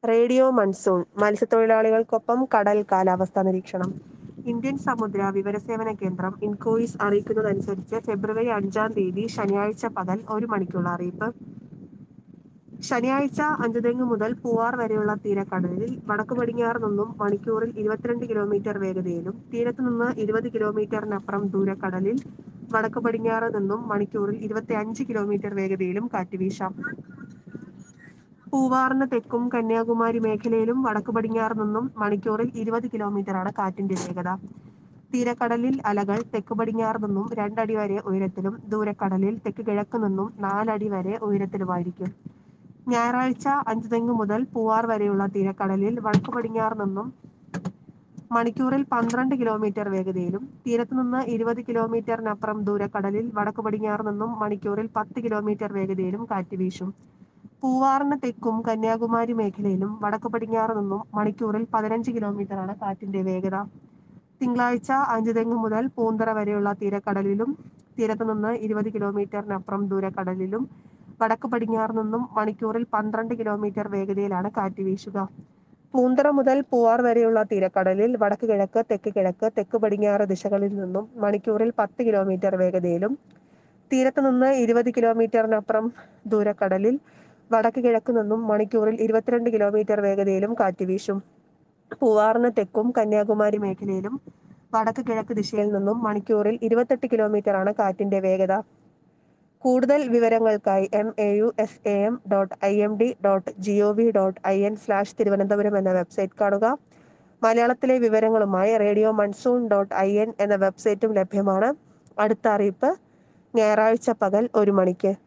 radio monsoon മത്സ്യത്തൊഴിലാളികൾക്കൊപ്പം കടൽ കാലാവസ്ഥാ നിരീക്ഷണം ഇന്ത്യൻ സമുദ്ര വിവരസേവന കേന്ദ്രം ഇൻകോയിസ് അറിയിക്കുന്നതനുസരിച്ച് ഫെബ്രുവരി അഞ്ചാം തീയതി ശനിയാഴ്ച പകൽ ഒരു മണിക്കുള്ള അറിയിപ്പ് ശനിയാഴ്ച അഞ്ചുതെങ്ങ് മുതൽ പൂവാർ വരെയുള്ള തീരക്കടലിൽ വടക്കു പടിഞ്ഞാറ് നിന്നും മണിക്കൂറിൽ ഇരുപത്തിരണ്ട് കിലോമീറ്റർ വേഗതയിലും തീരത്ത് നിന്ന് ഇരുപത് കിലോമീറ്ററിനപ്പുറം ദൂരക്കടലിൽ വടക്കു പടിഞ്ഞാറ് നിന്നും മണിക്കൂറിൽ ഇരുപത്തി അഞ്ച് കിലോമീറ്റർ വേഗതയിലും കാറ്റ് വീശാം പൂവാറിന് തെക്കും കന്യാകുമാരി മേഖലയിലും വടക്കു പടിഞ്ഞാറ് നിന്നും മണിക്കൂറിൽ ഇരുപത് കിലോമീറ്ററാണ് കാറ്റിന്റെ വേഗത തീരക്കടലിൽ അലകൾ തെക്ക് പടിഞ്ഞാറ് നിന്നും രണ്ടടി വരെ ഉയരത്തിലും ദൂരക്കടലിൽ തെക്ക് കിഴക്ക് നിന്നും നാലടി വരെ ഉയരത്തിലുമായിരിക്കും ഞായറാഴ്ച അഞ്ചുതെങ്ങ് മുതൽ പൂവാർ വരെയുള്ള തീരക്കടലിൽ വടക്കു പടിഞ്ഞാറ് നിന്നും മണിക്കൂറിൽ പന്ത്രണ്ട് കിലോമീറ്റർ വേഗതയിലും തീരത്ത് നിന്ന് ഇരുപത് കിലോമീറ്ററിനപ്പുറം ദൂരക്കടലിൽ വടക്കു പടിഞ്ഞാറ് നിന്നും മണിക്കൂറിൽ പത്ത് കിലോമീറ്റർ വേഗതയിലും കാറ്റ് വീശും പൂവാറിന് തെക്കും കന്യാകുമാരി മേഖലയിലും വടക്കു പടിഞ്ഞാറ് നിന്നും മണിക്കൂറിൽ പതിനഞ്ച് കിലോമീറ്ററാണ് കാറ്റിന്റെ വേഗത തിങ്കളാഴ്ച അഞ്ചുതെങ്ങ് മുതൽ പൂന്തറ വരെയുള്ള തീരക്കടലിലും തീരത്ത് നിന്ന് ഇരുപത് കിലോമീറ്ററിനപ്പുറം ദൂരക്കടലിലും വടക്ക് പടിഞ്ഞാറ് നിന്നും മണിക്കൂറിൽ പന്ത്രണ്ട് കിലോമീറ്റർ വേഗതയിലാണ് കാറ്റ് വീശുക പൂന്തറ മുതൽ പൂവാർ വരെയുള്ള തീരക്കടലിൽ വടക്ക് കിഴക്ക് തെക്ക് കിഴക്ക് തെക്ക് പടിഞ്ഞാറ് ദിശകളിൽ നിന്നും മണിക്കൂറിൽ പത്ത് കിലോമീറ്റർ വേഗതയിലും തീരത്ത് നിന്ന് ഇരുപത് കിലോമീറ്ററിനപ്പുറം ദൂരക്കടലിൽ വടക്ക് കിഴക്ക് നിന്നും മണിക്കൂറിൽ ഇരുപത്തിരണ്ട് കിലോമീറ്റർ വേഗതയിലും കാറ്റ് വീശും പൂവാറിന് തെക്കും കന്യാകുമാരി മേഖലയിലും വടക്ക് കിഴക്ക് ദിശയിൽ നിന്നും മണിക്കൂറിൽ ഇരുപത്തെട്ട് കിലോമീറ്ററാണ് കാറ്റിന്റെ വേഗത കൂടുതൽ വിവരങ്ങൾക്കായി M A U S A M dot I M D dot G O V dot I N slash Thiruvananthapuram എന്ന വെബ്സൈറ്റ് കാണുക മലയാളത്തിലെ വിവരങ്ങളുമായി radio monsoon dot I N എന്ന വെബ്സൈറ്റും ലഭ്യമാണ് അടുത്ത അറിയിപ്പ് ഞായറാഴ്ച പകൽ ഒരു മണിക്ക്